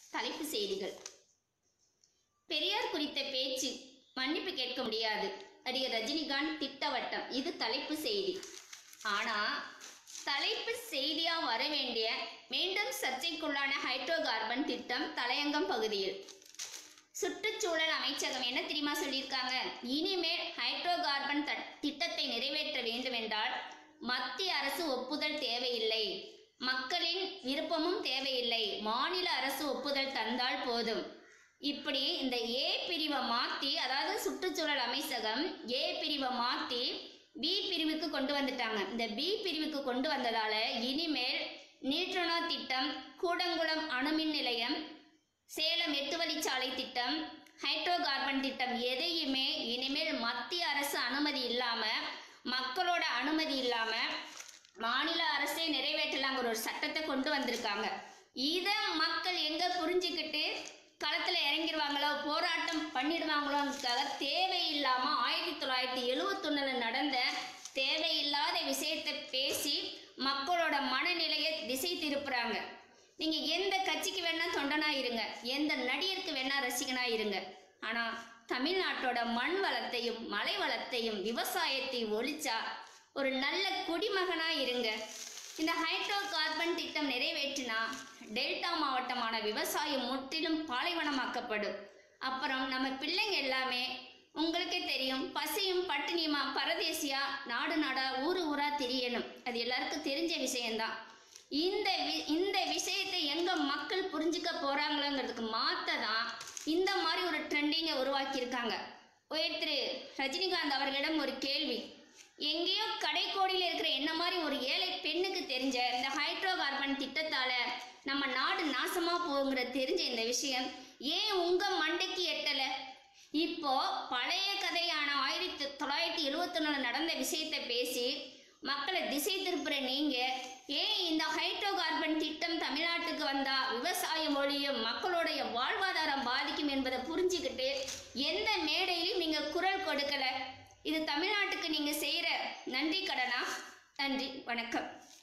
தலைப்பு செய்திகள் பெரியார் குறித்த பேச்சு மன்னிப்பு கேட்க முடியாது நடிகர் ரஜினிகாந்த் திட்டவட்டம் இது தலைப்பு செய்தி ஆனா தலைப்பு செய்தியா வர வேண்டிய மீண்டும் சர்ச்சைக்குள்ளான ஹைட்ரோ கார்பன் திட்டம் தலையங்கம் பகுதியில் சுற்றுச்சூழல் அமைச்சகம் என்ன தெரியுமா சொல்லியிருக்காங்க இனிமேல் ஹைட்ரோ கார்பன் த- திட்டத்தை நிறைவேற்ற வேண்டுமென்றால் மத்திய அரசு ஒப்புதல் தேவையில்லை மக்களின் விருப்பமும் தேவையில்லை மாநில அரசு ஒப்புதல் தந்தால் போதும் இப்படி இந்த ஏ பிரிவை மாற்றி அதாவது சுற்றுச்சூழல் அமைச்சகம் ஏ பிரிவை மாற்றி பி பிரிவுக்கு கொண்டு வந்துட்டாங்க இந்த பி பிரிவுக்கு கொண்டு வந்ததால இனிமேல் நியூட்ரனோ திட்டம் கூடங்குளம் அணுமின் நிலையம் சேலம் எட்டு வழிச்சாலை திட்டம் ஹைட்ரோ கார்பன் திட்டம் எதையுமே இனிமேல் மத்திய அரசு அனுமதி இல்லாம மக்களோட அனுமதி இல்லாம மாநில அரசே நிறைவேற்றலாங்கிற ஒரு சட்டத்தை கொண்டு வந்திருக்காங்க இதை மக்கள் எங்க புரிஞ்சுக்கிட்டு களத்துல இறங்கிடுவாங்களோ போராட்டம் பண்ணிடுவாங்களோங்கிறதுக்காக தேவையில்லாம ஆயிரத்தி தொள்ளாயிரத்தி எழுவத்தொன்னுல நடந்த தேவையில்லாத விஷயத்தை பேசி மக்களோட மனநிலையை திசை திருப்புறாங்க நீங்க எந்த கட்சிக்கு வேணா தொண்டனா இருங்க எந்த நடிகருக்கு வேணா ரசிகனா இருங்க ஆனா தமிழ்நாட்டோட மண் வளத்தையும் மலை வளத்தையும் விவசாயத்தையும் ஒழிச்சா ஒரு நல்ல குடிமகனா இருங்க இந்த ஹைட்ரோ கார்பன் திட்டம் நிறைவேற்றினா டெல்டா மாவட்டமான விவசாயம் முற்றிலும் பாலைவனமாக்கப்படும் அப்புறம் நம்ம பிள்ளைங்க எல்லாமே உங்களுக்கே தெரியும் பசியும் பட்டினியுமா பரதேசியா நாடு நாடா ஊரு ஊரா தெரியணும் அது எல்லாருக்கும் தெரிஞ்ச விஷயம்தான் இந்த வி- இந்த விஷயத்தை எங்க மக்கள் புரிஞ்சுக்க போறாங்களோங்கிறதுக்கு மாத்த தான் இந்த மாதிரி ஒரு ட்ரெண்டிங்கை உருவாக்கியிருக்காங்க உயர் திரு ரஜினிகாந்த் அவர்களிடம் ஒரு கேள்வி எங்கேயோ கடைக்கோடியில் இருக்கிற என்ன மாதிரி ஒரு ஏழை பெண்ணுக்கு தெரிஞ்ச இந்த ஹைட்ரோ கார்பன் திட்டத்தால நம்ம நாடு நாசமா போகுங்கிற தெரிஞ்ச இந்த விஷயம் ஏன் உங்க மண்டைக்கு எட்டல இப்போ பழைய கதையான ஆயிரத்தி தொள்ளாயிரத்தி எழுவத்தொன்னுல நடந்த விஷயத்தை பேசி மக்களை திசை திருப்புற நீங்க ஏன் இந்த ஹைட்ரோ கார்பன் திட்டம் தமிழ்நாட்டுக்கு வந்தா விவசாயம் ஒழியும் மக்களுடைய வாழ்வாதாரம் பாதிக்கும் என்பதை புரிஞ்சுக்கிட்டு எந்த மேடையிலும் நீங்க குரல் கொடுக்கல இது தமிழ்நாட்டுக்கு நீங்க செய்யற நன்றி கடனா நன்றி வணக்கம்